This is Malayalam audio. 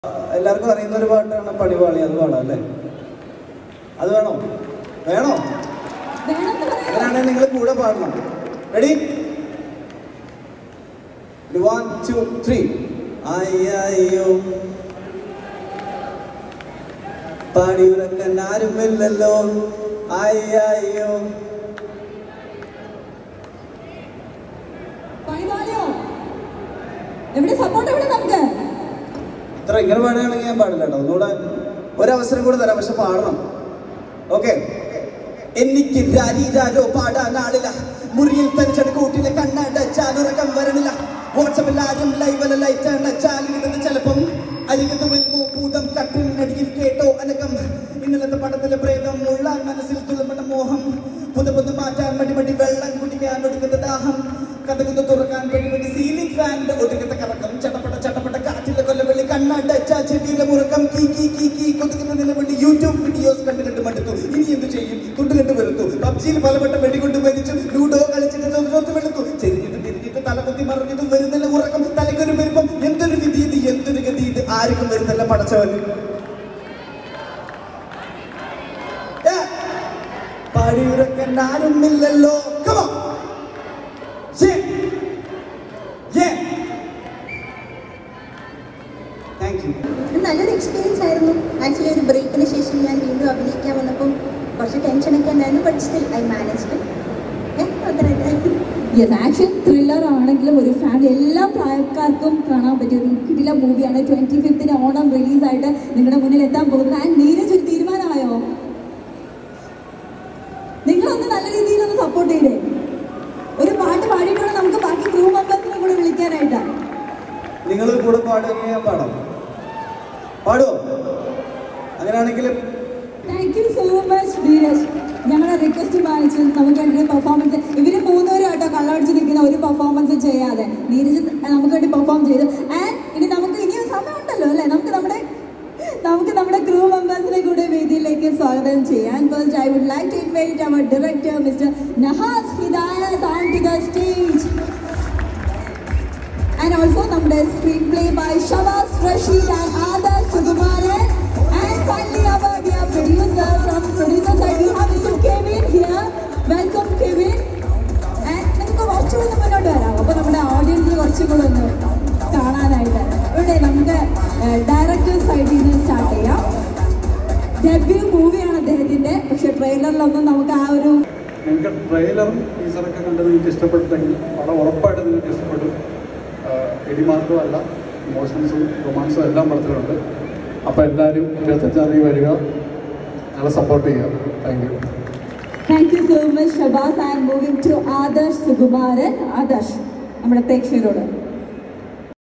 എല്ലാവർക്കും അറിയുന്ന ഒരു പാട്ടാണ് പടിവാളി അത് പാടാം അല്ലേ അത് വേണോ വേണോ വേണമെന്ന് പറയാം അങ്ങനെയാണെങ്കിൽ നിങ്ങൾ കൂടെ പാടണം റെഡി വൺ ടു ത്രീ അയ്യോ പാടിയുറക്കാൻ ആരുമില്ലല്ലോ അയ്യോ പണിപാളിയോ എവിടെ സപ്പോർട്ട് എവിടെ നമുക്ക് ഇത്ര ഇങ്ങനെ പാടുകയാണെങ്കിൽ ഞാൻ പാടില്ല കേട്ടോ ഒന്നുകൂടെ ഒരവസരം കൂടെ തരാം പക്ഷെ പാടണം ഓക്കെ എനിക്ക് രാരീരാരോ പാടാൻ ആളില്ല മുറിയിൽ തനിച്ചട് കൂട്ടിലെ കണ്ണടച്ചാലുറക്കം വരണില്ല വാട്സപ്പിൽ ആരും ലൈവല ലൈറ്റ് അണച്ചാലിരുന്നത് ചിലപ്പം അരികത്ത് വരുമോ ഭൂതം കട്ടിലിനടിയിൽ കേട്ടോ അനക്കം ഇന്നലത്തെ പടത്തിലെ പ്രേതം ഉള്ള മനസ്സിൽ തുളുമ്പണ മോഹം പുത പുതു മാറ്റാൻ മടി മടി വെള്ളം കുടിക്കാൻ ഒടുക്കുന്ന ദാഹം കഥകുന്ന് തുറക്കാൻ വെടിവെടി സീലിംഗ് ഫാനിന്റെ ഒടുക്കത്തെ കറക്കം ചട്ടപ്പെട്ട ചട്ടപ്പെട്ട കാറ്റിലെ കൊല്ലവെള്ളി കണ്ണടച്ച ചെവിയിലെ മുറക്കം കീ കീ കീ കീ കൊതുകുന്ന നിലവിളി യൂട്യൂബ് വീഡിയോസ് കണ്ടു കണ്ട് മടുത്തു ഇനി എന്ത് ചെയ്യും കൊണ്ട് കണ്ട് വെറുത്തു പബ്ജിയിൽ പലവട്ടം വെടികൊണ്ട് മരിച്ചു ലൂഡോ കളിച്ചിട്ട് ചോദ്യോത്ത് വെളുത്തു ചെരിഞ്ഞിട്ട് തിരിഞ്ഞിട്ട് തലകുത്തി മറിഞ്ഞിട്ട് വരുന്നില്ല ഉറക്കം തലക്കൊരു പെരുപ്പം എന്തൊരു വിധി ഇത് എന്തൊരു ഗതി ഇത് ആർക്കും വരുന്നില്ല പടച്ചവന് ഏ, പാടിയുറക്കാൻ ആരുമില്ലല്ലോ Come on. Yeah. Yeah. Thank you. ഇത് നല്ലൊരു എക്സ്പീരിയൻസ് ആയിരുന്നു ആക്ച്വലി ഒരു ബ്രേക്കിന് ശേഷം ഞാൻ വീണ്ടും അഭിനയിക്കാൻ വന്നപ്പം കുറച്ച് ടെൻഷനൊക്കെ ഉണ്ടായിരുന്നു ബട്ട് സ്റ്റിൽ ഐ മാനേജ്ഡ് അത്രയായിട്ട് യെസ് ആക്ഷൻ ത്രില്ലർ ആണെങ്കിലും ഒരു ഫാമിലി എല്ലാ പ്രായക്കാർക്കും കാണാൻ പറ്റിയ ഒരു കിടില മൂവിയാണ് ട്വന്റി ഫിഫ്തിന് ഓണം റിലീസായിട്ട് നിങ്ങളുടെ മുന്നിൽ എത്താൻ പോകുന്നത് ആൻഡ് നീരജ് ഒരു തീരുമാനമായോ നിങ്ങളൊന്ന് നല്ല രീതിയിൽ ഒന്ന് സപ്പോർട്ട് ചെയ്തേ ഒരു പാട്ട് പാടിയിട്ടുള്ള നമുക്ക് ബാക്കി ക്രൂ മെമ്പേഴ്സിനെ കൂടെ വിളിക്കാനായിട്ട് നിങ്ങൾ കൂടെ പാടുകയും ഞാൻ പാടാം പാടുവോ അങ്ങനെയാണെങ്കിൽ thank you so much Dheeraj ഞങ്ങളുടെ റിക്വസ്റ്റ് മാനിച്ച് നമുക്ക് വേണ്ടി പെർഫോമൻസ് ഇവര് മൂന്നുപേരും കേട്ടോ കള്ളടിച്ച് നിൽക്കുന്ന ഒരു പെർഫോമൻസ് ചെയ്യാതെ നീരജ് നമുക്ക് വേണ്ടി പെർഫോം ചെയ്തു ആൻഡ് ഇനി നമുക്ക് ഇനിയും സമയമുണ്ടല്ലോ അല്ലേ നമുക്ക് നമ്മുടെ നമുക്ക് നമ്മുടെ ക്രൂ മെമ്പേഴ്സിനെ കൂടെ വേദിയിലേക്ക് സ്വാഗതം ചെയ്യാൻ first I would like to invite our director mister Nahas Hidayath on to the stage and also നമ്മുടെ screen play by Shavas Rasheed and Adarsh Sukumaran and finally our dear producer from producer side we have Mr. Kevin here welcome Kevin and നിങ്ങൾക്ക് കുറച്ചുകൂടി മുന്നോട്ട് വരാം അപ്പോൾ നമ്മുടെ ഓഡിയൻസിൽ കുറച്ചും കൂടെ ഒന്ന് കാണാനായിട്ട് ഇവിടെ നമുക്ക് ഡയറക്ടർ സൈഡിൽ നിന്ന് സ്റ്റാർട്ട് ചെയ്യാം ഡെബ്യൂ മൂവിയാണ് അദ്ദേഹത്തിന്റെ പക്ഷെ ട്രെയിലറിലൊന്നും നമുക്ക് ആ ഒരു നിങ്ങൾക്ക് ട്രെയിലറും ടീസറൊക്കെ കണ്ട് നിങ്ങൾക്ക് ഇഷ്ടപ്പെട്ടെങ്കിൽ പടം ഉറപ്പായിട്ട് നിങ്ങൾക്ക് ഇഷ്ടപ്പെട്ടു ഇടി മാത്രമല്ല ഇമോഷൻസും റൊമാൻസും എല്ലാം പടത്തിലുണ്ട് അപ്പോൾ എല്ലാവരും ഇരുപത്തഞ്ചാം തീയതി വരിക ഞങ്ങളെ സപ്പോർട്ട് ചെയ്യുക thank you thank you so much Shabas and moving to Adarsh Sukumaran Adarsh നമ്മുടെ പ്രേക്ഷകരോട്